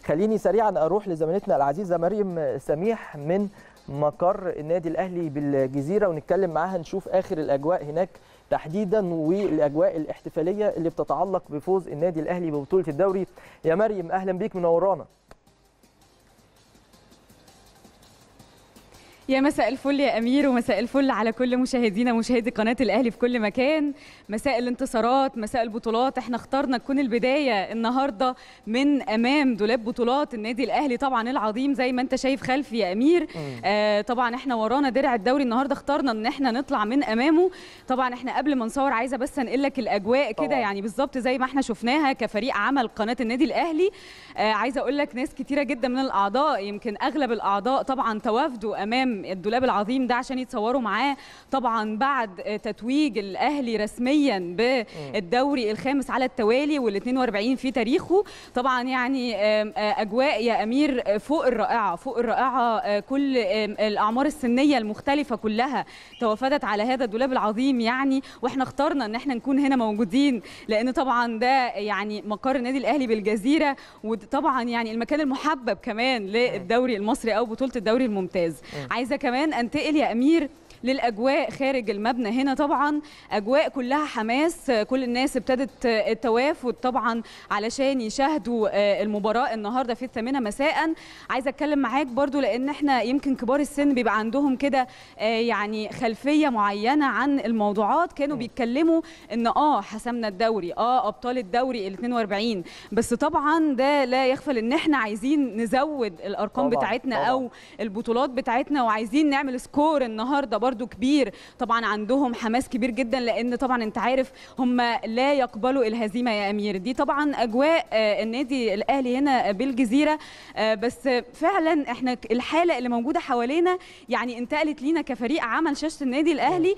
خليني سريعا اروح لزميلتنا العزيزه مريم سميح من مقر النادي الاهلي بالجزيره ونتكلم معاها نشوف اخر الاجواء هناك تحديدا والاجواء الاحتفاليه اللي بتتعلق بفوز النادي الاهلي ببطوله الدوري يا مريم اهلا بيك منورانا يا مساء الفل يا امير ومساء الفل على كل مشاهدينا ومشاهدي قناه الاهلي في كل مكان مساء الانتصارات مساء البطولات احنا اخترنا تكون البدايه النهارده من امام دولاب بطولات النادي الاهلي طبعا العظيم زي ما انت شايف خلفي يا امير آه طبعا احنا ورانا درع الدوري النهارده اخترنا ان احنا نطلع من امامه طبعا احنا قبل ما نصور عايزه بس انقل لك الاجواء كده يعني بالظبط زي ما احنا شفناها كفريق عمل قناه النادي الاهلي آه عايزه اقول لك ناس كتيره جدا من الاعضاء يمكن اغلب الاعضاء طبعا توافدوا امام الدولاب العظيم ده عشان يتصوروا معاه طبعا بعد تتويج الاهلي رسميا بالدوري الخامس على التوالي وال 42 في تاريخه طبعا يعني اجواء يا امير فوق الرائعه فوق الرائعه كل الاعمار السنيه المختلفه كلها توافدت على هذا الدولاب العظيم يعني واحنا اخترنا ان احنا نكون هنا موجودين لان طبعا ده يعني مقر النادي الاهلي بالجزيره وطبعا يعني المكان المحبب كمان للدوري المصري او بطوله الدوري الممتاز عايزه كمان انتقل يا امير للاجواء خارج المبنى هنا طبعا اجواء كلها حماس كل الناس ابتدت التوافد طبعا علشان يشاهدوا المباراه النهارده في الثامنه مساء عايزه اتكلم معاك برضو لان احنا يمكن كبار السن بيبقى عندهم كده يعني خلفيه معينه عن الموضوعات كانوا بيتكلموا ان اه حسمنا الدوري اه ابطال الدوري ال 42 بس طبعا ده لا يغفل ان احنا عايزين نزود الارقام طبعًا بتاعتنا طبعًا. او البطولات بتاعتنا وعايزين نعمل سكور النهارده برضو كبير طبعا عندهم حماس كبير جدا لان طبعا انت عارف هم لا يقبلوا الهزيمه يا امير دي طبعا اجواء النادي الاهلي هنا بالجزيره بس فعلا احنا الحاله اللي موجوده حوالينا يعني انتقلت لينا كفريق عمل شاشه النادي الاهلي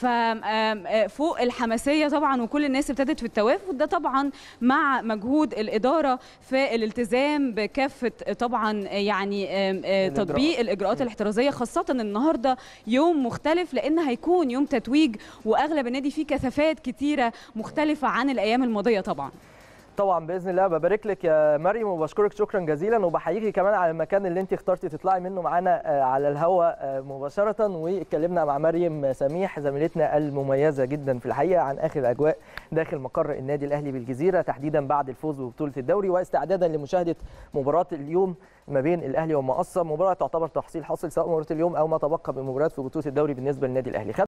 فوق الحماسيه طبعا وكل الناس ابتدت في التوافد ده طبعا مع مجهود الاداره في الالتزام بكافه طبعا يعني تطبيق الاجراءات الاحترازيه خاصه النهارده يوم مختلف لان هيكون يوم تتويج واغلب النادي فيه كثافات كتيره مختلفه عن الايام الماضيه طبعا طبعا باذن الله ببارك لك يا مريم وبشكرك شكرا جزيلا وبحييكي كمان على المكان اللي انت اخترتي تطلعي منه معانا على الهواء مباشره واتكلمنا مع مريم سميح زميلتنا المميزه جدا في الحقيقه عن اخر الاجواء داخل مقر النادي الاهلي بالجزيره تحديدا بعد الفوز ببطوله الدوري واستعدادا لمشاهده مباراه اليوم ما بين الاهلي والمقصه مباراه تعتبر تحصيل حاصل سواء مباراه اليوم او ما تبقى من مباريات في بطوله الدوري بالنسبه للنادي الاهلي